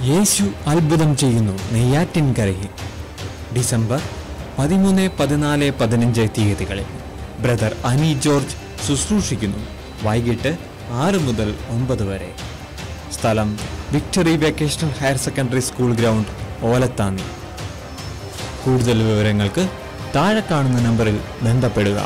യേശു അത്ഭുതം ചെയ്യുന്നു നെയ്യാറ്റിൻകരയിൽ ഡിസംബർ പതിമൂന്ന് പതിനാല് പതിനഞ്ച് തീയതികളിൽ ബ്രദർ അനി ജോർജ് ശുശ്രൂഷിക്കുന്നു വൈകിട്ട് ആറ് മുതൽ ഒമ്പത് വരെ സ്ഥലം victory vocational higher secondary school ground Olathanni കൂടുതൽ വിവരങ്ങൾക്ക് താഴെ കാണുന്ന നമ്പറിൽ ബന്ധപ്പെടുക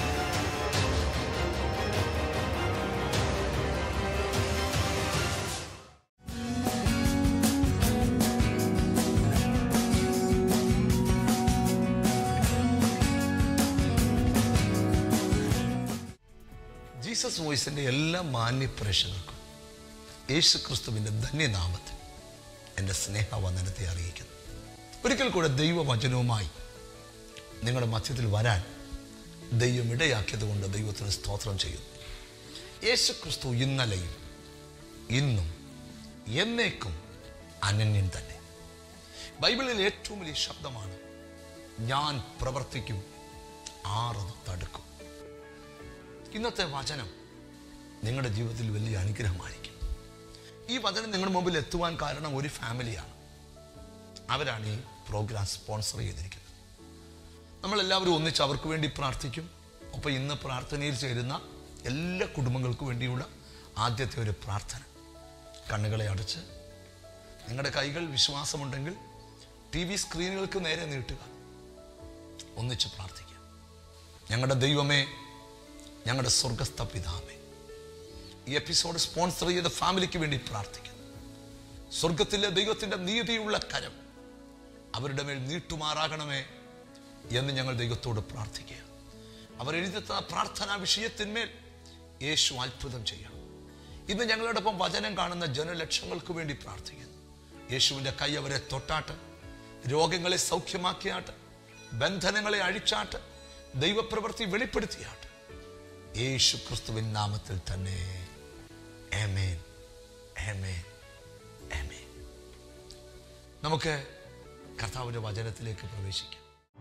ജീസസ് വോയിസിൻ്റെ എല്ലാ മാന്യ പ്രേക്ഷകർക്കും യേശു ക്രിസ്തുവിൻ്റെ ധന്യനാമത്തിൽ എൻ്റെ സ്നേഹവന്ദനത്തെ അറിയിക്കുന്നു ഒരിക്കൽ കൂടെ ദൈവവചനവുമായി നിങ്ങളുടെ മധ്യത്തിൽ വരാൻ ദൈവം ഇടയാക്കിയത് കൊണ്ട് ദൈവത്തിന് സ്തോത്രം ചെയ്യുന്നു യേശു ക്രിസ്തു ഇന്നലെയും ഇന്നും എന്നേക്കും അനന്യൻ തന്നെ ബൈബിളിൽ ഏറ്റവും വലിയ ശബ്ദമാണ് ഞാൻ പ്രവർത്തിക്കും ആറത് തടുക്കും ഇന്നത്തെ വചനം നിങ്ങളുടെ ജീവിതത്തിൽ വലിയ അനുഗ്രഹമായിരിക്കും ഈ വചനം നിങ്ങളുടെ മുമ്പിൽ എത്തുവാൻ കാരണം ഒരു ഫാമിലിയാണ് അവരാണ് ഈ പ്രോഗ്രാം സ്പോൺസർ ചെയ്തിരിക്കുന്നത് നമ്മളെല്ലാവരും ഒന്നിച്ച് അവർക്ക് വേണ്ടി പ്രാർത്ഥിക്കും ഒപ്പം ഇന്ന് പ്രാർത്ഥനയിൽ ചേരുന്ന എല്ലാ കുടുംബങ്ങൾക്കും വേണ്ടിയുള്ള ആദ്യത്തെ ഒരു പ്രാർത്ഥന കണ്ണുകളെ അടച്ച് നിങ്ങളുടെ കൈകൾ വിശ്വാസമുണ്ടെങ്കിൽ ടി വി സ്ക്രീനുകൾക്ക് നേരെ നീട്ടുക ഒന്നിച്ച് പ്രാർത്ഥിക്കുക ഞങ്ങളുടെ ദൈവമേ ഞങ്ങളുടെ സ്വർഗസ്ഥ പിതാവേ ഈ എപ്പിസോഡ് സ്പോൺസർ ചെയ്ത ഫാമിലിക്ക് വേണ്ടി പ്രാർത്ഥിക്കുന്നു സ്വർഗത്തിലെ ദൈവത്തിൻ്റെ നീതിയുള്ള കരം അവരുടെ മേൽ നീട്ടുമാറാകണമേ എന്ന് ഞങ്ങൾ ദൈവത്തോട് പ്രാർത്ഥിക്കുക അവർ എഴുതിത്ത പ്രാർത്ഥനാ വിഷയത്തിന്മേൽ യേശു അത്ഭുതം ചെയ്യണം ഇന്ന് ഞങ്ങളോടൊപ്പം വചനം കാണുന്ന ജനലക്ഷങ്ങൾക്ക് വേണ്ടി പ്രാർത്ഥിക്കുന്നു യേശുവിൻ്റെ കൈ അവരെ തൊട്ടാട്ട് രോഗങ്ങളെ സൗഖ്യമാക്കിയാട്ട് ബന്ധനങ്ങളെ അഴിച്ചാട്ട് ദൈവപ്രവൃത്തി വെളിപ്പെടുത്തിയാട്ട് യേശു ക്രിസ്തുവിൻ നാമത്തിൽ തന്നെ ആമേൻ ആമേൻ ആമേൻ നമുക്ക് കർത്താവിൻ്റെ വചനത്തിലേക്ക് പ്രവേശിക്കാം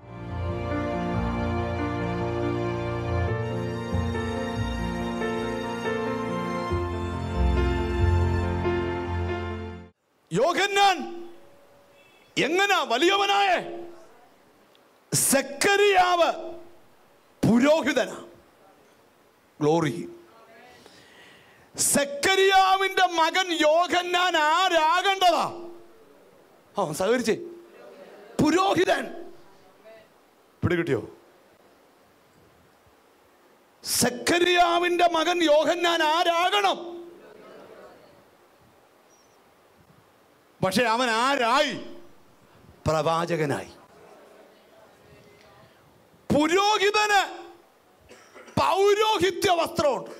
യോഹന്നാൻ എങ്ങനാ വലിയവനായ സെക്കരിയാവ് പുരോഹിതനാ ഗ്ലോറി സെക്കരിയാവിന്റെ മകൻ യോഹന്നാൻ ആരാകേണ്ടതാ ആ സഹകരിച്ചേ പുരോഹിതൻ പിടികിട്ടിയോ സെക്കരിയാവിന്റെ മകൻ യോഹന്നാൻ ആരാകണം പക്ഷെ അവൻ ആരായി പ്രവാചകനായി പുരോഹിതന് പൗരോഹിത്യ വസ്ത്രമുണ്ട്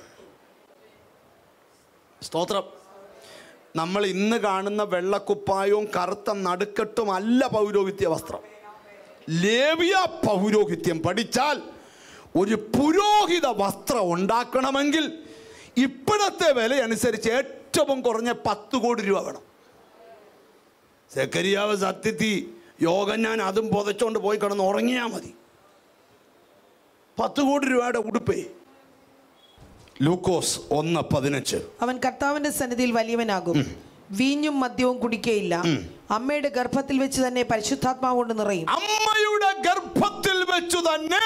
സ്തോത്രം നമ്മൾ ഇന്ന് കാണുന്ന വെള്ളക്കുപ്പായവും കറുത്ത നടുക്കെട്ടും അല്ല പൗരോഹിത്യ വസ്ത്രം ലേവിയ പൗരോഹിത്യം പഠിച്ചാൽ ഒരു പുരോഹിത വസ്ത്രം ഉണ്ടാക്കണമെങ്കിൽ ഇപ്പോഴത്തെ വില അനുസരിച്ച് ഏറ്റവും കുറഞ്ഞ പത്ത് കോടി രൂപ വേണം സെക്കരിയാവ് സത്യത്തി യോഗം ഞാൻ അതും പുതച്ചോണ്ട് പോയി കിടന്ന് ഉറങ്ങിയാൽ മതി പത്ത് കോടി രൂപയുടെ ഉടുപ്പേ ലൂക്കോസ് ഒന്ന് പതിനഞ്ച് അവൻ കർത്താവിന്റെ സന്നിധിയിൽ വലിയവനാകും വീഞ്ഞും മദ്യവും കുടിക്കയില്ല അമ്മയുടെ ഗർഭത്തിൽ വെച്ച് തന്നെ പരിശുദ്ധാത്മാവ് കൊണ്ട് നിറയും അമ്മയുടെ ഗർഭത്തിൽ വെച്ചു തന്നെ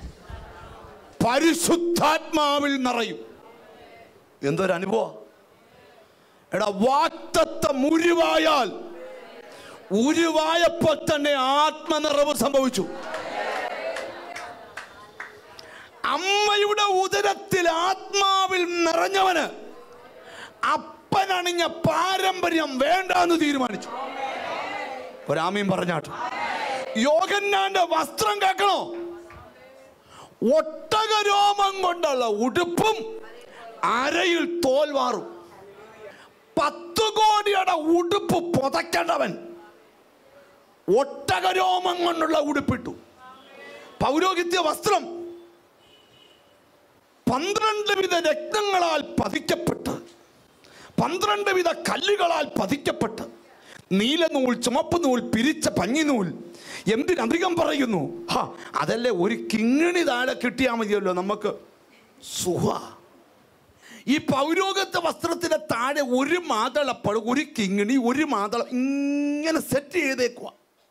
പരിശുദ്ധാത്മാവിൽ നിറയും എന്തൊരു അനുഭവം എടാ വാക്തത്വം ഉരുവായാൽ ഉരുവായപ്പോൾ തന്നെ ആത്മനിറവ് സംഭവിച്ചു അമ്മയുടെ ഉദരത്തിൽ ആത്മാവിൽ നിറഞ്ഞവന് അപ്പനണിഞ്ഞ പാരമ്പര്യം വേണ്ടെന്ന് തീരുമാനിച്ചു ഒരാമയും പറഞ്ഞാട്ട് യോഗന്നാന്റെ വസ്ത്രം കേൾക്കണോ ഒട്ടകരോമം കൊണ്ടുള്ള ഉടുപ്പും അരയിൽ തോൽവാറും പത്ത് കോടിയുടെ ഉടുപ്പ് പുതയ്ക്കേണ്ടവൻ ഒട്ടകരോമം കൊണ്ടുള്ള ഉടുപ്പിട്ടു പൗരോഹിത്യ വസ്ത്രം പന്ത്രണ്ട് വിധ രത്നങ്ങളാൽ പതിക്കപ്പെട്ട് പന്ത്രണ്ട് വിധ കല്ലുകളാൽ പതിക്കപ്പെട്ട് നീലനൂൽ ചുമപ്പ് നൂൽ പിരിച്ച പഞ്ഞിനൂൽ എന്തിനധികം പറയുന്നു ഹാ അതല്ലേ ഒരു കിങ്ങിണി താഴെ കിട്ടിയാൽ മതിയല്ലോ നമുക്ക് സുഖ ഈ പൗരോഗത്വ വസ്ത്രത്തിന്റെ താഴെ ഒരു മാതളപ്പഴ ഒരു കിങ്ങിണി ഒരു മാതളം ഇങ്ങനെ സെറ്റ് ചെയ്തേക്കുക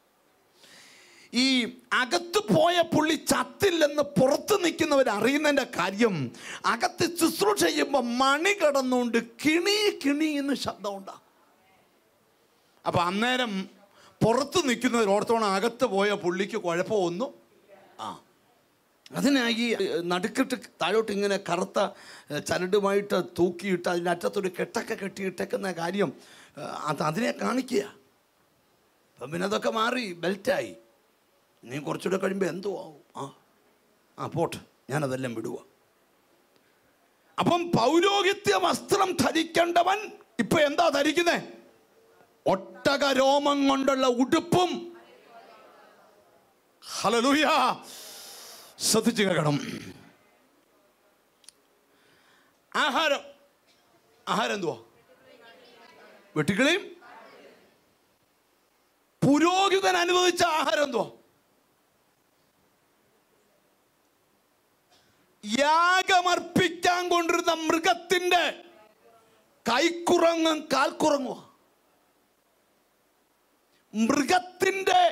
ഈ അകത്ത് പോയ പുള്ളി ചത്തില്ലെന്ന് പുറത്ത് നിൽക്കുന്നവർ അറിയുന്നതിൻ്റെ കാര്യം അകത്ത് ശുശ്രൂഷ ചെയ്യുമ്പോൾ മണി കടന്നുകൊണ്ട് കിണി കിണി എന്ന് ശബ്ദം ഉണ്ടാകും അപ്പൊ അന്നേരം പുറത്ത് നിൽക്കുന്നവർ ഓർത്തോണം അകത്ത് പോയ പുള്ളിക്ക് കുഴപ്പമൊന്നും ആ അതിനായി നടുക്കിട്ട് താഴോട്ട് ഇങ്ങനെ കറുത്ത ഏഹ്, ചരടുമായിട്ട് തൂക്കിയിട്ട് അതിൻ്റെ അറ്റത്തൊരു കെട്ടൊക്കെ കെട്ടിയിട്ടേക്കുന്ന കാര്യം ഏഹ്, അത് അതിനെ കാണിക്കുക അപ്പം പിന്നെ അതൊക്കെ മാറി ബെൽറ്റായി ഇനി കുറച്ചുകൂടെ കഴിയുമ്പോൾ എന്തോ ആവും ആ ആ പോട്ടെ ഞാനതെല്ലാം വിടുക അപ്പം പൗരോഹിത്യ വസ്ത്രം ധരിക്കേണ്ടവൻ ഇപ്പൊ എന്താ ധരിക്കുന്നേ ഒട്ടക രോമം കൊണ്ടുള്ള ഉടുപ്പും ഹലലൂയ ശ്രദ്ധിച്ചു കേൾക്കണം ആഹാരം ആഹാരം എന്തുവാ വെട്ടിക്കിളിയും പുരോഹിതൻ അനുവദിച്ച ആഹാരം എന്തുവാ യാഗമർപ്പിക്കാൻ കൊണ്ടിരുന്ന മൃഗത്തിന്റെ കൈക്കുറങ്ങും കാൽക്കുറങ്ങുക മൃഗത്തിന്റെ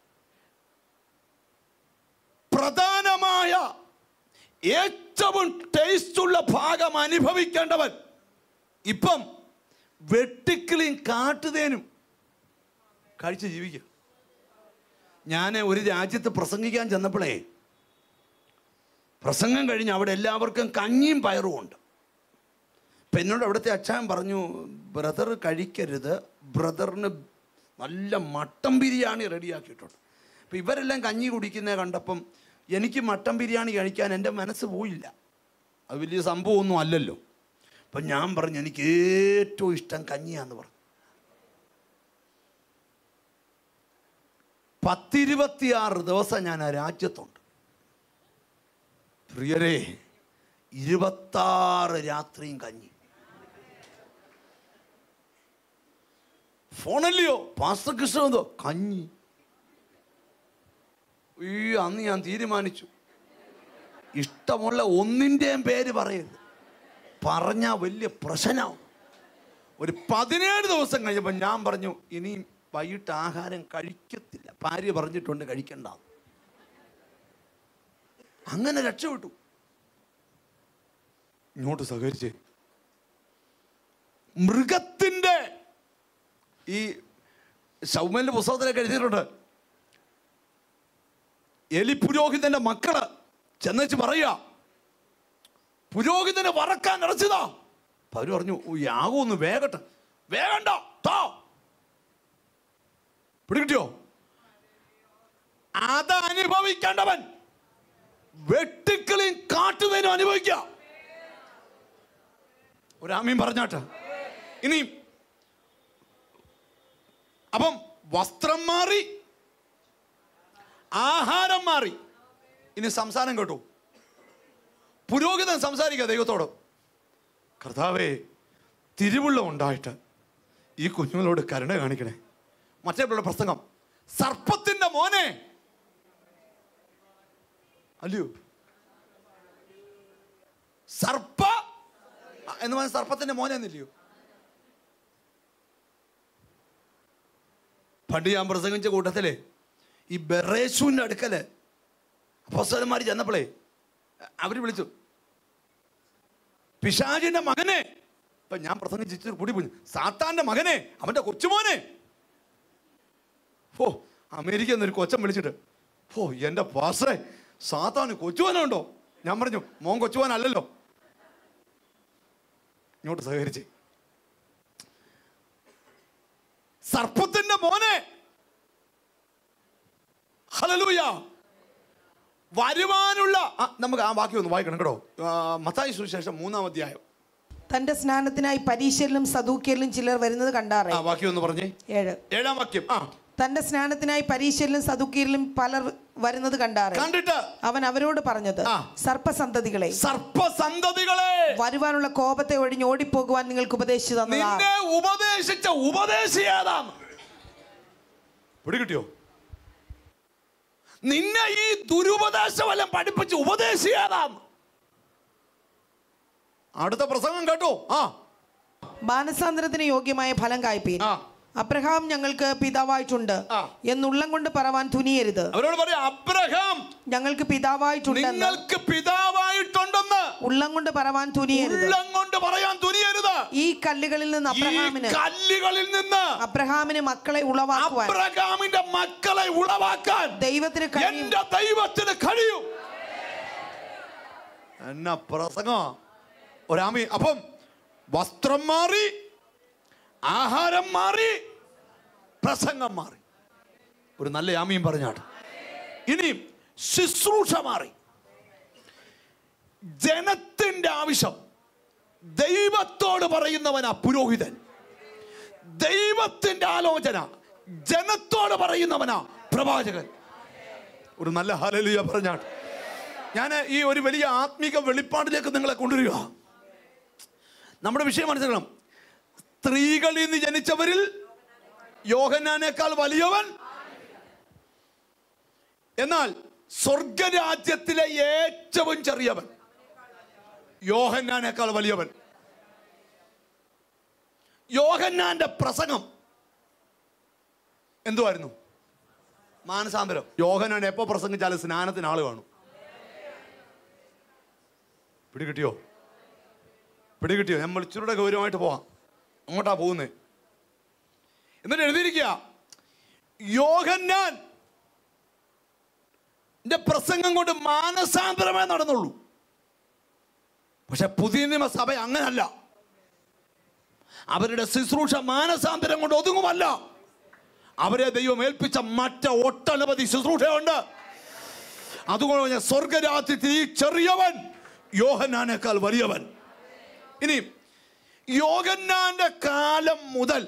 പ്രധാനമായ ഏറ്റവും ടേസ്റ്റുള്ള ഭാഗം അനുഭവിക്കേണ്ടവൻ ഇപ്പം വെട്ടിക്കിളിയും കാട്ടുതേനും കഴിച്ച് ജീവിക്കുക ഞാൻ ഒരു രാജ്യത്ത് പ്രസംഗിക്കാൻ ചെന്നപ്പോഴേ പ്രസംഗം കഴിഞ്ഞ് അവിടെ എല്ലാവർക്കും കഞ്ഞിയും പയറും ഉണ്ട് അപ്പം എന്നോട് അവിടുത്തെ അച്ഛൻ പറഞ്ഞു ബ്രദർ കഴിക്കരുത് ബ്രദറിന് നല്ല മട്ടൻ ബിരിയാണി റെഡിയാക്കിയിട്ടുണ്ട് അപ്പം ഇവരെല്ലാം കഞ്ഞി കുടിക്കുന്നത് കണ്ടപ്പം എനിക്ക് മട്ടൻ ബിരിയാണി കഴിക്കാൻ എൻ്റെ മനസ്സ് പോയില്ല അത് വലിയ സംഭവമൊന്നും അല്ലല്ലോ അപ്പം ഞാൻ പറഞ്ഞു എനിക്ക് ഏറ്റവും ഇഷ്ടം കഞ്ഞിയാന്ന് പറഞ്ഞു പത്തിരുപത്തിയാറ് ദിവസം ഞാൻ ആ രാജ്യത്തുണ്ട് പ്രിയരെ ഇരുപത്താറ് രാത്രിയും കഞ്ഞി ഫോണല്ലയോ പാസ്റ്റർ കൃഷ്ണ എന്തോ കഞ്ഞി ഈ അന്ന് ഞാൻ തീരുമാനിച്ചു ഇഷ്ടമുള്ള ഒന്നിൻ്റെയും പേര് പറയരുത് പറഞ്ഞാൽ വലിയ പ്രശ്നമാവും ഒരു പതിനേഴ് ദിവസം കഴിഞ്ഞപ്പോൾ ഞാൻ പറഞ്ഞു ഇനി വൈകിട്ട് ആഹാരം കഴിക്കത്തില്ല ഭാര്യ പറഞ്ഞിട്ടുണ്ട് കഴിക്കണ്ട അങ്ങനെ രക്ഷപ്പെട്ടു ഇങ്ങോട്ട് സഹകരിച്ചേ മൃഗത്തിന്റെ ഈ സൗമ്യന്റെ പുസ്തകത്തിലൊക്കെ എഴുതിയിട്ടുണ്ട് എലി പുരോഹിതന്റെ മക്കള് ചെന്നേച്ച് പറയുക പുരോഹിതനെ വറക്കാൻ ഇറച്ചതാ അപ്പൊ അവര് പറഞ്ഞു "ഓ, യാഗം ഒന്ന് വേഗട്ടെ വേഗണ്ട താ പിടികിട്ടിയോ അത് അനുഭവിക്കേണ്ടവൻ വെട്ടുക്കളെയും കാട്ടുന്നതിനും അനുഭവിക്കുക ഒരാമീൻ പറഞ്ഞാട്ട് ഇനി അപ്പം വസ്ത്രം മാറി ആഹാരം മാറി ഇനി സംസാരം കേട്ടു പുരോഹിതൻ സംസാരിക്കുക ദൈവത്തോട് കർത്താവേ തിരുവുള്ള ഉണ്ടായിട്ട് ഈ കുഞ്ഞുങ്ങളോട് കരുണ കാണിക്കണേ മറ്റേ പിള്ളേരുടെ പ്രസംഗം സർപ്പത്തിന്റെ മോനെ അല്ലയോ സർപ്പ എന്ന് പറഞ്ഞ സർപ്പത്തിന്റെ മോനെ എന്നില്ലയോ പണ്ട് ഞാൻ പ്രസംഗിച്ച കൂട്ടത്തില് ഈ ബെറേശുവിൻ്റെ അടുക്കല് അപ്പോസ്തലന്മാർ ചെന്നപ്പോഴേ അവര് വിളിച്ചു പിശാചിന്റെ മകനെ ഇപ്പൊ ഞാൻ പ്രസംഗിച്ചു കൂടി പോയി സാത്താന്റെ മകനെ അവന്റെ കൊച്ചുമോനെ ഓ അമേരിക്ക എന്നൊരു കൊച്ചൻ വിളിച്ചിട്ട് ഓ എന്റെ പാസേ സാത്താന് കൊച്ചുവാനുണ്ടോ ഞാൻ പറഞ്ഞു മോൻ കൊച്ചുവാനല്ലല്ലോ ഇങ്ങോട്ട് സഹകരിച്ചേ സർപ്പത്തിന്റെ മോനെ ഹലലൂയ വരുവാനുള്ള ആ, നമുക്ക് ആ വാക്യം ഒന്ന് വായിക്കണം കേട്ടോ ആ, മത്തായി സുവിശേഷം മൂന്നാം അധ്യായം തന്റെ സ്നാനത്തിനായി പരീശരിലും സദൂക്യരിലും ചിലർ വരുന്നത് കണ്ടാറേ ആ വാക്യം ഒന്ന് പറഞ്ഞേ ഏഴ് ഏഴാം വാക്യം ആ തന്റെ സ്നാനത്തിനായി പരീശരിലും സദൂക്യരിലും പലർ വരുന്നത് കണ്ടാറേ കണ്ടിട്ട് അവൻ അവരോട് പറഞ്ഞത് ആ. സർപ്പസന്തതികളെ സർപ്പസന്തതികളെ വരുവാനുള്ള കോപത്തെ ഒഴിഞ്ഞ് ഓടിപ്പോകുവാൻ നിങ്ങൾക്ക് ഉപദേശിച്ചു തന്നതാ നിന്നെ ഉപദേശിച്ച ഉപദേശി ഏതാന്ന് പിടികിട്ടിയോ നിന്നെ ഈ ദുരുപദേശമെല്ലാം പഠിപ്പിച്ച് ഉപദേശി ഏതാന്ന് അടുത്ത പ്രസംഗം കേട്ടോ ആ മാനസാന്തരത്തിന് യോഗ്യമായ ഫലം കായ്പീൻ ആ. അബ്രഹാം ഞങ്ങൾക്ക് പിതാവായിട്ടുണ്ട് ആ. എന്നുള്ളം കൊണ്ട് പറവാൻ തുനിയരുത് അവരോട് പറയാം അബ്രഹാം ഞങ്ങൾക്ക് പിതാവായിട്ടുണ്ടെന്ന് നിങ്ങൾക്ക് പിതാവായിട്ടുണ്ടെന്ന് ഉള്ളം കൊണ്ട് പറവാൻ തുനിയരുത് ഉള്ളം കൊണ്ട് പറയാൻ തുനിയരുത് ഈ കല്ലുകളിൽ നിന്ന് ഈ അബ്രഹാമിന് കല്ലുകളിൽ നിന്ന് അബ്രഹാമിന് മക്കളെ ഉളവാക്കുവാൻ അബ്രഹാമിന്റെ മക്കളെ ഉളവാക്കാൻ ദൈവത്തിന് കഴിയും എന്റെ ദൈവത്തിന് കഴിയും എന്നാ പ്രസംഗം ഒരാമി അപ്പം വസ്ത്രം മാറി ആഹാരം മാറി പ്രസംഗം മാറി ഒരു നല്ല യാമിയും പറഞ്ഞാട്ട് ഇനി ശുശ്രൂഷ മാറി ജനത്തിന്റെ ആവശ്യം ദൈവത്തോട് പറയുന്നവനാ പുരോഹിതൻ ദൈവത്തിന്റെ ആലോചന ജനത്തോട് പറയുന്നവനാ പ്രവാചകൻ ഒരു നല്ല ഹലലിയ പറഞ്ഞാട്ട് ഞാൻ ഈ ഒരു വലിയ ആത്മീക വെളിപ്പാടിലേക്ക് നിങ്ങളെ കൊണ്ടുവരിക നമ്മുടെ വിഷയം മനസ്സിലാക്കണം സ്ത്രീകളിൽ നിന്ന് ജനിച്ചവരിൽ യോഹന്നാനേക്കാൾ വലിയവൻ എന്നാൽ സ്വർഗരാജ്യത്തിലെ ഏറ്റവും ചെറിയവൻ യോഹന്നാനേക്കാൾ വലിയവൻ യോഹന്നാന്റെ പ്രസംഗം എന്തുവായിരുന്നു മാനസാന്തരം യോഹനാൻ എപ്പോ പ്രസംഗിച്ചാലും സ്നാനത്തിന് ആള് കാണും പിടികിട്ടിയോ പിടികിട്ടിയോ നമ്മൾ ഇച്ചിരൂടെ ഗൗരവമായിട്ട് പോവാം അങ്ങോട്ടാ പോകുന്നേ എന്നിട്ട് എഴുതിയിരിക്കുക യോഹന്നാൻ ന്റെ പ്രസംഗം കൊണ്ട് മാനസാന്തരമേ നടന്നുള്ളൂ പക്ഷെ പുതിയ നിയമസഭ അങ്ങനല്ല അവരുടെ ശുശ്രൂഷ മാനസാന്തരം കൊണ്ട് ഒതുങ്ങുമല്ല അവരെ ദൈവം ഏൽപ്പിച്ച മറ്റ ഒട്ടനവധി ശുശ്രൂഷയുണ്ട് അതുകൊണ്ട് പറഞ്ഞ സ്വർഗരാജ്യത്തിൽ ഈ ചെറിയവൻ യോഹന്നാനേക്കാൾ വലിയവൻ ഇനി യോഹന്നാന്റെ കാലം മുതൽ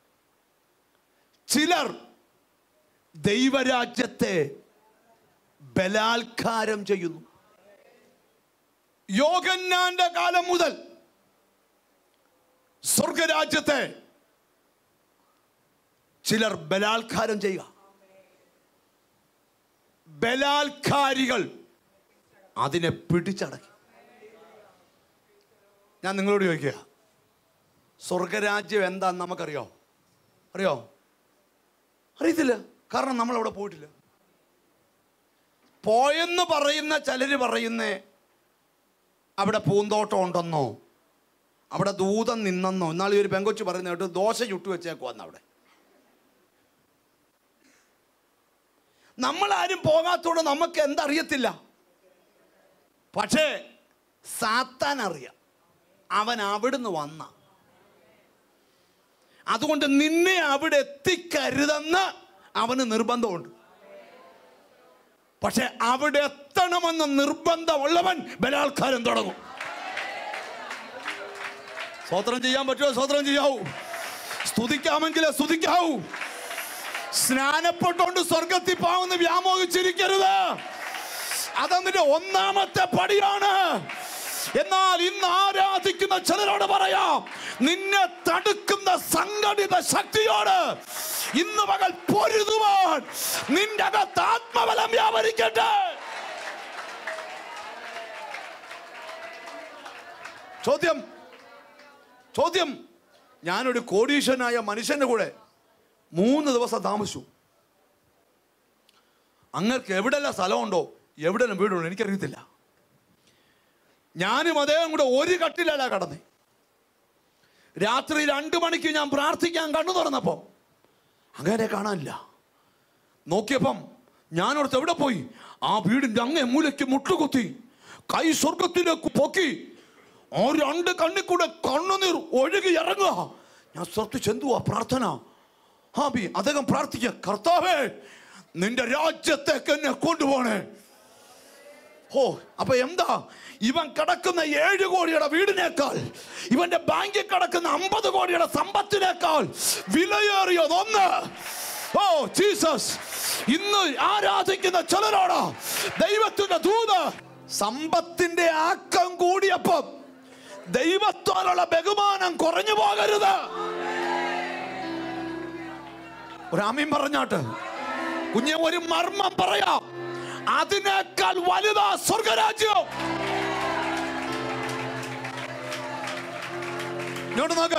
ചിലർ ദൈവരാജ്യത്തെ ബലാത്കാരം ചെയ്യുന്നു യോഹന്നാന്റെ കാലം മുതൽ സ്വർഗരാജ്യത്തെ ചിലർ ബലാത്കാരം ചെയ്യുക ബലാത്കാരികൾ അതിനെ പിടിച്ചടക്കി ഞാൻ നിങ്ങളോട് ചോദിക്കുക സ്വർഗരാജ്യം എന്താന്ന് നമുക്കറിയോ അറിയോ അറിയത്തില്ല കാരണം നമ്മൾ അവിടെ പോയിട്ടില്ല പോയെന്ന് പറയുന്ന ചിലര് പറയുന്നേ അവിടെ പൂന്തോട്ടം ഉണ്ടെന്നോ അവിടെ ദൂതം നിന്നെന്നോ എന്നാൽ ഈ ഒരു പെങ്കൊച്ച് പറയുന്ന കേട്ട് ദോശ ചുട്ടു വെച്ചേക്കുവന്ന് അവിടെ നമ്മളാരും പോകാത്തോണ്ട് നമുക്ക് എന്തറിയത്തില്ല പക്ഷേ സാത്താൻ അറിയാം അവൻ അവിടുന്ന് വന്ന അതുകൊണ്ട് നിന്നെ അവിടെ എത്തിക്കരുതെന്ന് അവന് നിർബന്ധമുണ്ട് പക്ഷെ അവിടെ എത്തണമെന്ന് നിർബന്ധമുള്ളവൻ ബലാത്കാരം തുടങ്ങും സ്വോത്രം ചെയ്യാൻ പറ്റുമോ സ്വോത്രം ചെയ്യാവൂ സ്തുതിക്കാമെങ്കിലേ സ്തുതിക്കാവൂ സ്നാനപ്പെട്ടുകൊണ്ട് സ്വർഗത്തിൽ പാവുന്ന വ്യാമോഹിച്ചിരിക്കരുത് അതതിന്റെ ഒന്നാമത്തെ പടിയാണ് എന്നാൽ ഇന്ന് ആരാധിക്കുന്ന ചിലരോട് പറയാം നിന്നെ തടുക്കുന്ന സംഘടിത ശക്തിയോട് ഇന്ന് പകൽ പൊരുതുവാൻ നിന്റെ അകത്ത് ആത്മബലം വ്യാപരിക്കട്ടെ ചോദ്യം ചോദ്യം ഞാനൊരു കോടീശ്വരനായ മനുഷ്യന്റെ കൂടെ മൂന്ന് ദിവസം താമസിച്ചു അങ്ങർക്ക് എവിടെല്ലാം സ്ഥലമുണ്ടോ എവിടെല്ലാം വീടുണ്ടോ എനിക്കറിയത്തില്ല ഞാനും അദ്ദേഹം കൂടെ ഒരു കട്ടിലല്ല കടന്നേ രാത്രി രണ്ടു മണിക്ക് ഞാൻ പ്രാർത്ഥിക്കാൻ കണ്ണു തുറന്നപ്പം അങ്ങനെ കാണാനില്ല നോക്കിയപ്പം ഞാനോടത്ത് എവിടെ പോയി ആ വീടിന്റെ അങ്ങേ മൂലയ്ക്ക് മുട്ടുകുത്തി കൈ സ്വർഗത്തിലേക്ക് പൊക്കി ആ രണ്ട് കണ്ണിൽ കൂടെ കണ്ണുനീർ ഒഴുകി ഇറങ്ങുക ഞാൻ ശ്രദ്ധിച്ച് എന്തുവാ പ്രാർത്ഥന ഹാബി അദ്ദേഹം പ്രാർത്ഥിക്കുക കർത്താവേ നിന്റെ രാജ്യത്തേക്ക് എന്നെ കൊണ്ടുപോണേ ഓ അപ്പൊ എന്താ ഇവൻ കിടക്കുന്ന ഏഴ് കോടിയുടെ വീടിനേക്കാൾ ഇവന്റെ ബാങ്കിൽ കിടക്കുന്ന അമ്പത് കോടിയുടെ സമ്പത്തിനേക്കാൾ വിലയേറിയതൊന്ന് ഓ ജീസസ് ഇന്ന് ആരാധിക്കുന്ന ചിലരോട് ദൈവത്തിന്റെ ദൂത് സമ്പത്തിന്റെ ആക്കം കൂടിയപ്പം ദൈവത്തോടുള്ള ബഹുമാനം കുറഞ്ഞു പോകരുത് ഒരാമീൻ പറഞ്ഞാട്ട് കുഞ്ഞെ ഒരു മർമ്മം പറയാം അതിനേക്കാൾ വലുതാ സ്വർഗരാജ്യം ഇങ്ങോട്ട് നോക്ക്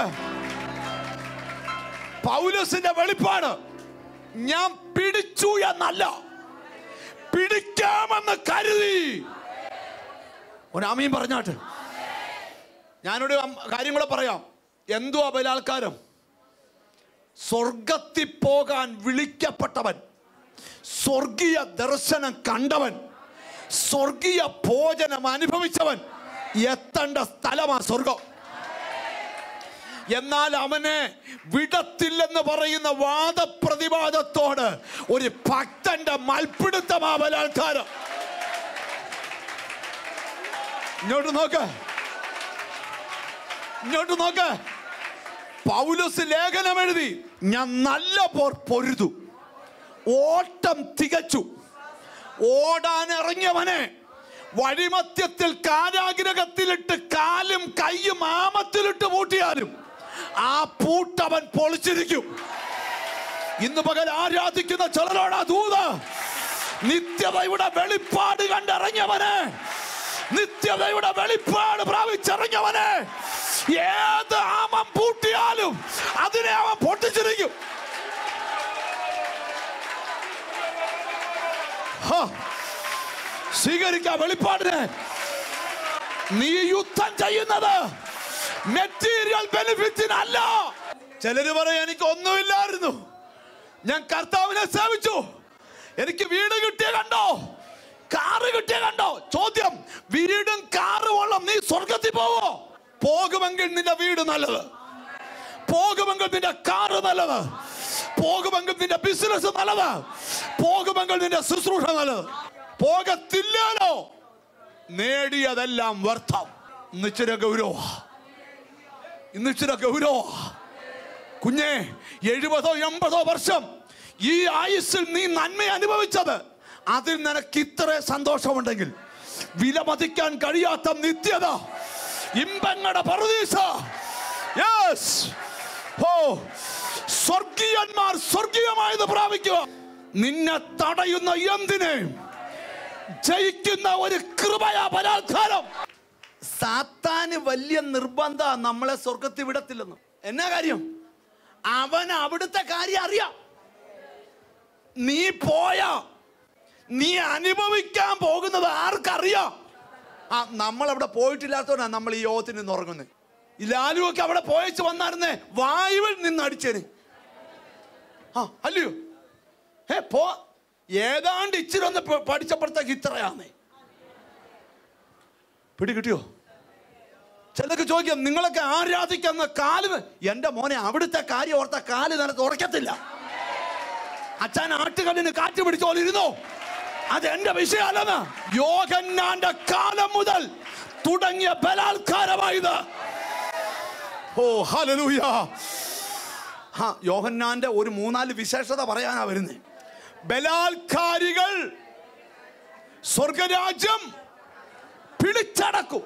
പൗലോസിന്റെ വെളിപ്പാട് ഞാൻ പിടിച്ചു എന്നല്ല പിടിക്കാമെന്ന് കരുതി ഒരാമയും പറഞ്ഞാട്ട് ഞാനൊരു അം- കാര്യം കൂടെ പറയാം എന്തുവാ ബലാത്കാരം സ്വർഗത്തിൽ പോകാൻ വിളിക്കപ്പെട്ടവൻ സ്വർഗീയ ദർശനം കണ്ടവൻ സ്വർഗീയ ഭോജനം അനുഭവിച്ചവൻ എത്തേണ്ട സ്ഥലമാ സ്വർഗം എന്നാൽ അവനെ വിടത്തില്ലെന്ന് പറയുന്ന വാദപ്രതിവാദത്തോട് ഒരു ഭക്തന്റെ മൽപ്പിടുത്തമാ ബലാത്കാരം ഇങ്ങോട്ട് നോക്ക് ഇങ്ങോട്ട് നോക്ക് പൗലോസ് ലേഖനം എഴുതി ഞാൻ നല്ല പോർ പൊരുതു ഓട്ടം തികച്ചു ഓടാൻ ഇറങ്ങിയവനെ വഴിമധ്യത്തിൽ കാരാഗ്രഹത്തിലിട്ട് കാലും കൈയും ആമത്തിലിട്ട് പൂട്ടിയാലും ആ പൂട്ടവൻ പൊളിച്ചിരിക്കും ഇന്ന് പകൽ ആരാധിക്കുന്ന ചിലരോടാ ദൂത് നിത്യതയുടെ വെളിപ്പാട് കണ്ടിറങ്ങിയവനെ നിത്യതയുടെ വെളിപ്പാട് പ്രാപിച്ചിറങ്ങിയവനെ ഏത് ആമം പൂട്ടിയാലും അതിനെ അവൻ പൊട്ടിച്ചിരിക്കും ഹ, സ്വീകരിക്കാം വെളിപ്പാടിനെ നീ യുദ്ധം ചെയ്യുന്നത് മെറ്റീരിയൽ ബെനിഫിറ്റിനല്ല ചിലര് പറയും എനിക്ക് ഒന്നുമില്ലായിരുന്നു ഞാൻ കർത്താവിനെ സേവിച്ചു എനിക്ക് വീട് കിട്ടിയ കണ്ടോ കാറ് കിട്ടിയ കണ്ടോ ചോദ്യം വീടും കാറും ഉള്ള നീ സ്വർഗത്തിൽ പോവോ പോകുമെങ്കിൽ നിന്റെ വീട് നല്ലത് പോകുമെങ്കിൽ നിന്റെ കാറ് നല്ലത് പോകുമെങ്കിൽ നിന്റെ ബിസിനസ് നല്ലത് പോകുമെങ്കിൽ നിന്റെ ശുശ്രൂഷ നല്ലത് പോകത്തില്ലല്ലോ നേടിയതെല്ലാം വ്യർത്ഥം ഇന്നിച്ചിര ഗൗരവ ഇന്നിച്ചിര ഗൗരവ കുഞ്ഞെ എഴുപതോ എൺപതോ വർഷം ഈ ആയുസ്സിൽ നീ നന്മ അനുഭവിച്ചത് അതിൽ നിനക്ക് ഇത്ര സന്തോഷമുണ്ടെങ്കിൽ വിലമതിക്കാൻ കഴിയാത്ത നിത്യത ഇമ്പങ്ങളുടെ പറുദീസ യെസ് ഓ സ്വർഗീയന്മാർ സ്വർഗീയമായത് പ്രാപിക്കുക നിന്നെ തടയുന്ന എന്തിനേയും ജയിക്കുന്ന ഒരു കൃപയാ ബലാത്കാരം സാത്താന് വലിയ നിർബന്ധ നമ്മളെ സ്വർഗത്തിൽ വിടത്തില്ലെന്ന് എന്നാ കാര്യം അവൻ അവിടുത്തെ കാര്യം അറിയാം നീ പോയ നീ അനുഭവിക്കാൻ പോകുന്നത് ആർക്കറിയാം ആ നമ്മൾ അവിടെ പോയിട്ടില്ലാത്തവനാ നമ്മൾ ഈ യോഗത്തിൽ നിന്ന് ഉറങ്ങുന്നത് ഈ ലാലുവൊക്കെ അവിടെ പോയച്ച് വന്നായിരുന്നേ വായുവിൽ നിന്ന് അടിച്ചേന് ആ അല്ലയോ ഏ പോ ഏതാണ്ട് ഇച്ചിരി ഒന്ന് പ- പഠിച്ചപ്പോഴത്തേക്ക് ഇത്രയാന്നേ പിടി കിട്ടിയോ ചിലക്ക് ചോദിക്കാം നിങ്ങളൊക്കെ ആരാധിക്കുന്ന കാല് എന്റെ മോനെ അവിടുത്തെ കാര്യം ഓർത്ത കാല് നിലത്ത് ഉറക്കത്തില്ല അച്ഛൻ ആട്ടുകല്ലിന് കാറ്റ് പിടിച്ചോലിരുന്നോ അത് എന്റെ വിഷയമല്ലെന്ന് യോഗന്നാന്റെ കാലം മുതൽ തുടങ്ങിയ ബലാത്കാരമായത് ഓ ഹലലൂയ ആ യോഹന്നാന്റെ ഒരു മൂന്നാല് വിശേഷത പറയാനാ വരുന്നത് ബലാത്കാരികൾ സ്വർഗരാജ്യം പിടിച്ചടക്കും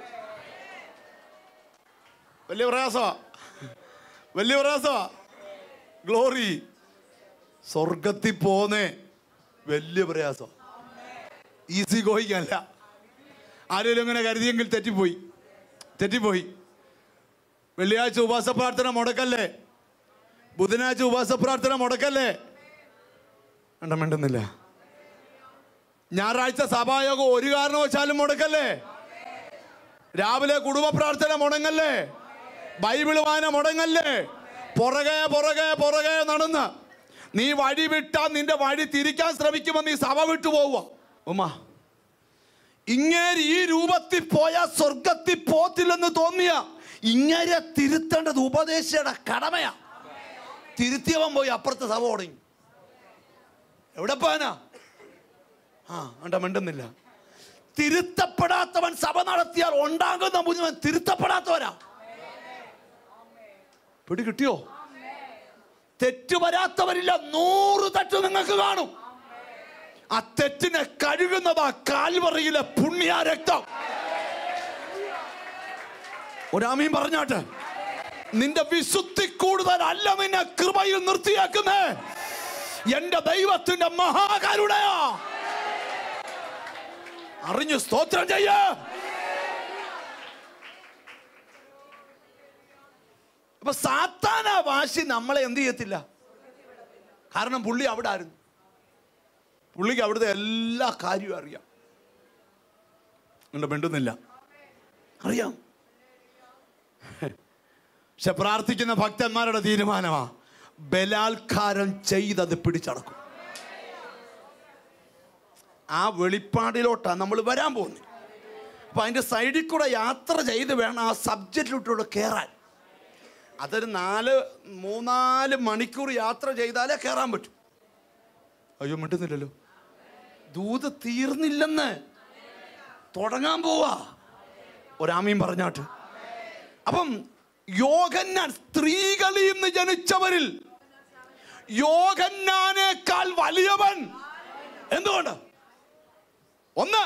വലിയ പ്രയാസമാ വലിയ പ്രയാസമാ ഗ്ലോറി സ്വർഗത്തിൽ പോന്നേ വലിയ പ്രയാസം ഈസി ഗോയിക്കല്ല ആരെങ്കിലും ഇങ്ങനെ കരുതിയെങ്കിൽ തെറ്റിപ്പോയി തെറ്റിപ്പോയി വെള്ളിയാഴ്ച ഉപവാസ പ്രാർത്ഥന മുടക്കല്ലേ ബുധനാഴ്ച ഉപവാസ പ്രാർത്ഥന മുടക്കല്ലേ വേണ്ട മിണ്ടുന്നില്ല ഞായറാഴ്ച സഭായോഗം ഒരു കാരണവശാലും മുടക്കല്ലേ രാവിലെ കുടുംബ പ്രാർത്ഥന മുടങ്ങല്ലേ ബൈബിൾ വായന മുടങ്ങല്ലേ പുറകെ പുറകെ പുറകെ നടന്ന് നീ വഴി വിട്ടാ നിന്റെ വഴി തിരിക്കാൻ ശ്രമിക്കുമ്പോൾ നീ സഭ വിട്ടു പോവുക ഉമ്മ ഇങ്ങേര് ഈ രൂപത്തിൽ പോയ സ്വർഗത്തിൽ പോത്തില്ലെന്ന് തോന്നിയ ഇങ്ങേരെ തിരുത്തേണ്ടത് ഉപദേശയുടെ കടമയാ തിരുത്തിയവൻ പോയി അപ്പുറത്തെ സഭ തുടങ്ങി എവിടെ പോകാനാ ആ വേണ്ട മിണ്ടുന്നില്ല തിരുത്തപ്പെടാത്തവൻ സഭ നടത്തിയാൽ ഉണ്ടാകുന്ന മുഴുവൻ തിരുത്തപ്പെടാത്തവരാ പിടി കിട്ടിയോ തെറ്റ് വരാത്തവരില്ല നൂറ് തെറ്റ് നിങ്ങൾക്ക് കാണും ആ തെറ്റിനെ കഴുകുന്നതാ കാൽവറിയിലെ പുണ്യ രക്തം ഒരാമീൻ പറഞ്ഞാട്ടെ നിന്റെ വിശുദ്ധി കൂടുതൽ അല്ല നിന്നെ കൃപയിൽ നിർത്തിയാക്കുന്നേ എന്റെ ദൈവത്തിന്റെ മഹാകരുണയാ അറിഞ്ഞു സ്തോത്രം ചെയ്യ അപ്പൊ സാത്താന വാശി നമ്മളെ എന്ത് ചെയ്യത്തില്ല കാരണം പുള്ളി അവിടെ ആയിരുന്നു പുള്ളിക്ക് അവിടുത്തെ എല്ലാ കാര്യവും അറിയാം എന്നിട്ട് മിണ്ടുന്നില്ല അറിയാം പക്ഷെ പ്രാർത്ഥിക്കുന്ന ഭക്തന്മാരുടെ തീരുമാനമാ ബലാത്കാരം ചെയ്തത് പിടിച്ചടക്കും ആ വെളിപ്പാടിലോട്ടാണ് നമ്മൾ വരാൻ പോകുന്നത് അപ്പൊ അതിന്റെ സൈഡിൽ കൂടെ യാത്ര ചെയ്ത് വേണം ആ സബ്ജക്റ്റിലോട്ടൂടെ കയറാൻ അതൊരു നാല് മൂന്നാല് മണിക്കൂർ യാത്ര ചെയ്താലേ കയറാൻ പറ്റും അയ്യോ മിണ്ടുന്നില്ലല്ലോ ദൂത് തീർന്നില്ലെന്ന് തുടങ്ങാൻ പോവാ ഒരാമയും പറഞ്ഞാട്ട് അപ്പം യോഗന്നാൻ സ്ത്രീകളിൽ നിന്ന് ജനിച്ചവരിൽ യോഗന്നാനേക്കാൾ വലിയവൻ എന്തുകൊണ്ട് ഒന്ന്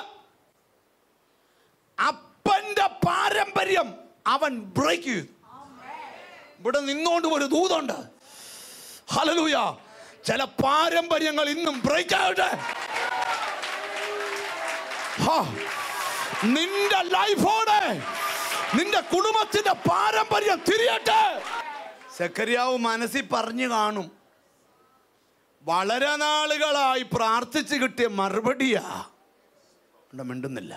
അപ്പന്റെ പാരമ്പര്യം അവൻ ബ്രേക്ക് ചെയ്തു ഇവിടെ നിന്നുകൊണ്ട് ഒരു ദൂതുണ്ട് ഹലലൂയ ചില പാരമ്പര്യങ്ങൾ ഇന്നും ബ്രേക്ക് ആവട്ടെ ഹാ, നിന്റെ ലൈഫോടെ നിന്റെ കുടുംബത്തിന്റെ പാരമ്പര്യം തിരിയട്ടെ സെക്കരിയാവ് മനസ്സിൽ പറഞ്ഞു കാണും വളരെ നാളുകളായി പ്രാർത്ഥിച്ച് കിട്ടിയ മറുപടിയാ ഇവിടെ മിണ്ടുന്നില്ല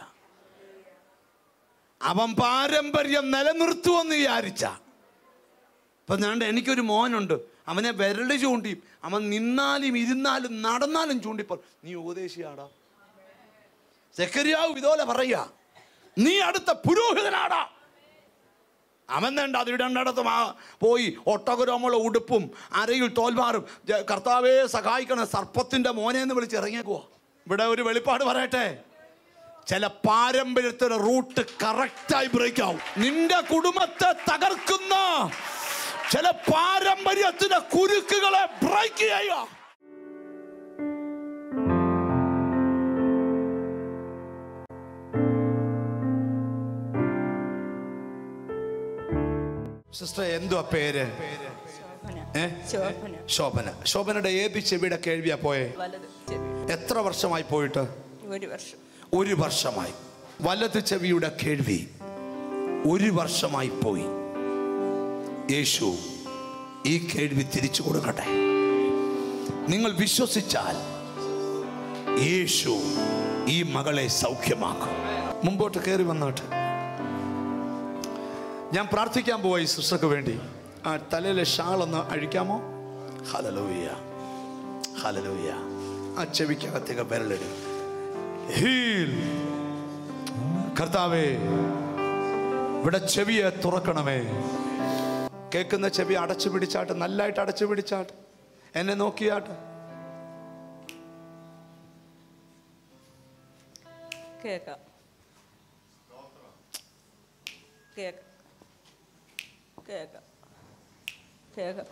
അവൻ പാരമ്പര്യം നിലനിർത്തുമെന്ന് വിചാരിച്ച ഇപ്പൊ ഞാൻ എനിക്കൊരു മോനുണ്ട് അവനെ വിരല് ചൂണ്ടിയും അവൻ നിന്നാലും ഇരുന്നാലും നടന്നാലും ചൂണ്ടിപ്പോ നീ ഉപദേശിയാടാ സെക്കരിയാവ് ഇതുപോലെ പറയുക നീ അടുത്ത പുരോഹിതനാടാ അവൻ വേണ്ട അത് ഇടണ്ടിടത്തും ആ പോയി ഒട്ടകുരോമുള്ള ഉടുപ്പും അരയിൽ തോൽവാറും ജ- കർത്താവെ സഹായിക്കണം സർപ്പത്തിന്റെ മോനെ എന്ന് വിളിച്ച് ഇറങ്ങിയേക്കുവാ ഇവിടെ ഒരു വെളിപ്പാട് പറയട്ടെ ചില പാരമ്പര്യത്തിന്റെ റൂട്ട് കറക്റ്റായി ബ്രേക്ക് ആവും നിന്റെ കുടുംബത്തെ തകർക്കുന്ന ചില പാരമ്പര്യത്തിന്റെ കുരുക്കുകളെ ബ്രേക്ക് ചെയ്യുക സിസ്റ്റർ എന്തുവാ പേര് ഏ? ശോഭന ശോഭന ശോഭനയുടെ ഏത് ചെവിയുടെ കേൾവിയാ പോയെ വലത് ചെവി എത്ര വർഷമായി പോയിട്ട് ഒരു വർഷം ഒരു വർഷമായി വലത് ചെവിയുടെ കേൾവി ഒരു വർഷമായി പോയി യേശു ഈ കേൾവി തിരിച്ചു കൊടുക്കട്ടെ നിങ്ങൾ വിശ്വസിച്ചാൽ യേശു ഈ മകളെ സൗഖ്യമാക്കും മുമ്പോട്ട് കയറി വന്നോട്ട് ഞാൻ പ്രാർത്ഥിക്കാൻ പോവാ ഈ സിസ്റ്റർക്ക് വേണ്ടി ആ തലയിലെ ഷാൾ ഒന്ന് അഴിക്കാമോ ഹലലൂയ ഹലലൂയ ആ ചെവിക്കകത്തേക്ക് വിരലിടും ഹീൽ കർത്താവേ ഇവിടെ ചെവിയെ തുറക്കണമേ കേൾക്കുന്ന ചെവി അടച്ചു പിടിച്ചാട്ട് നല്ലായിട്ട് അടച്ചു പിടിച്ചാട്ട് എന്നെ നോക്കിയാട്ട് കേക്കാം കേക്കാം കേക്കാം കേക്കാം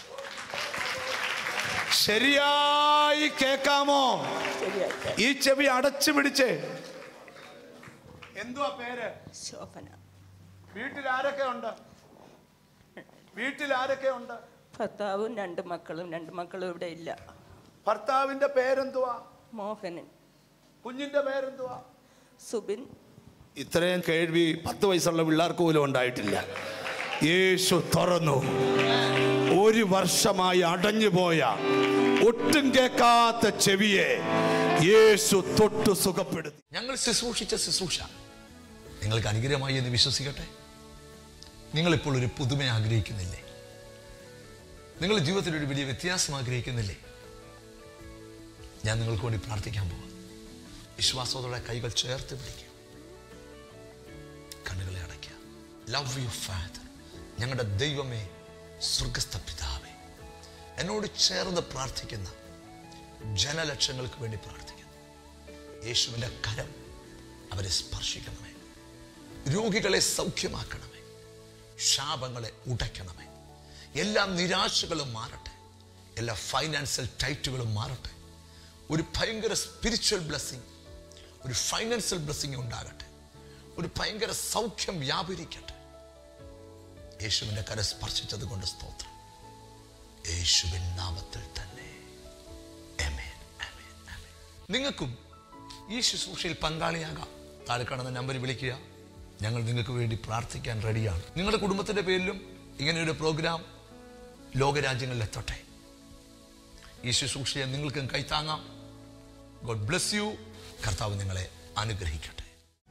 ശരിയായി കേൾക്കാമോ ശരിയായി കേക്കാം. ഈ ചെവി അടച്ചു പിടിച്ചേ എന്തുവാ പേര് ശോഭന വീട്ടിൽ ആരൊക്കെ ഉണ്ട് വീട്ടിൽ ആരൊക്കെ ഉണ്ട് ഭർത്താവും രണ്ട് മക്കളും രണ്ട് മക്കളും ഇവിടെ ഇല്ല ഭർത്താവിന്റെ പേരെന്തുവാ മോഹനൻ കുഞ്ഞിന്റെ പേരെന്തുവാ സുബിൻ ഇത്രയും കേൾവി പത്ത് വയസ്സുള്ള പിള്ളേർക്ക് പോലും ഉണ്ടായിട്ടില്ല യേശു തുറന്നു ഒരു വർഷമായി അടഞ്ഞു പോയ ഒട്ടും കേൾക്കാത്ത ചെവിയെ യേശു തൊട്ട് സുഖപ്പെടുത്തി ഞങ്ങൾ ശുശ്രൂഷിച്ച ശുശ്രൂഷ നിങ്ങൾക്ക് അനുഗ്രഹമായി എന്ന് വിശ്വസിക്കട്ടെ നിങ്ങളിപ്പോൾ ഒരു പുതുമ ആഗ്രഹിക്കുന്നില്ലേ നിങ്ങൾ ജീവിതത്തിൽ ഒരു വലിയ വ്യത്യാസം ആഗ്രഹിക്കുന്നില്ലേ ഞാൻ നിങ്ങൾക്ക് വേണ്ടി പ്രാർത്ഥിക്കാൻ പോവാം വിശ്വാസത്തോടെ കൈകൾ ചേർത്ത് പിടിക്കുക കണ്ണുകളെ അടയ്ക്കുക ലവ് യു ഫാദർ ഞങ്ങളുടെ ദൈവമേ സ്വർഗസ്ഥ പിതാവേ എന്നോട് ചേർന്ന് പ്രാർത്ഥിക്കുന്ന ജനലക്ഷങ്ങൾക്ക് വേണ്ടി പ്രാർത്ഥിക്കുന്നു യേശുവിൻ്റെ കരം അവരെ സ്പർശിക്കണമേ രോഗികളെ സൗഖ്യമാക്കണമേ ശാപങ്ങളെ ഉടയ്ക്കണമേ എല്ലാ നിരാശകളും മാറട്ടെ എല്ലാ ഫൈനാൻഷ്യൽ ടൈറ്റുകളും മാറട്ടെ ഒരു ഭയങ്കര സ്പിരിച്വൽ ബ്ലെസ്സിങ് ഒരു ഫൈനാൻഷ്യൽ ബ്ലെസ്സിങ് ഉണ്ടാകട്ടെ ഒരു ഭയങ്കര സൗഖ്യം വ്യാപരിക്കട്ടെ യേശുവിൻ്റെ കര സ്പർശിച്ചത് കൊണ്ട് സ്തോത്രം യേശുവിൻ നാമത്തിൽ തന്നെ ആമേൻ, ആമേൻ, ആമേൻ. നിങ്ങൾക്കും ഈ ശുശ്രൂഷയിൽ പങ്കാളിയാകാം താഴെ കാണുന്ന നമ്പർ വിളിക്കുക ഞങ്ങൾ നിങ്ങൾക്ക് വേണ്ടി പ്രാർത്ഥിക്കാൻ റെഡിയാണ് നിങ്ങളുടെ കുടുംബത്തിന്റെ പേരിലും ഇങ്ങനെ ഒരു പ്രോഗ്രാം ലോകരാജ്യങ്ങളിൽ എത്തട്ടെ ഈ ശുശ്രൂഷയെ നിങ്ങൾക്കും കൈത്താങ്ങാം ഗോഡ് ബ്ലെസ് യു കർത്താവ് നിങ്ങളെ അനുഗ്രഹിക്കട്ടെ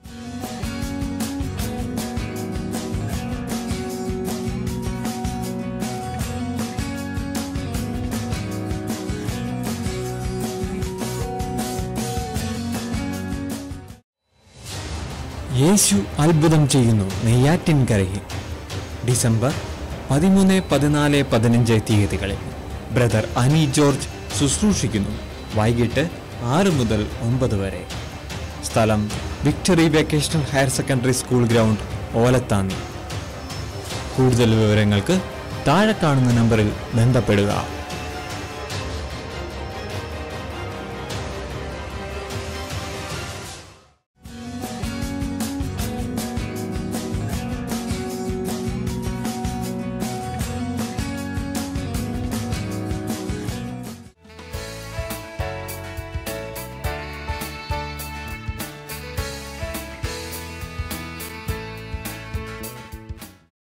യേശു അത്ഭുതം ചെയ്യുന്നു നെയ്യാറ്റിൻകരയിൽ ഡിസംബർ പതിമൂന്ന് പതിനാല് പതിനഞ്ച് തീയതികളിൽ ബ്രദർ അനി ജോർജ് ശുശ്രൂഷിക്കുന്നു വൈകിട്ട് ആറ് മുതൽ ഒമ്പത് വരെ സ്ഥലം victory vocational higher secondary school ground Olathanni കൂടുതൽ വിവരങ്ങൾക്ക് താഴെ കാണുന്ന നമ്പറിൽ ബന്ധപ്പെടുക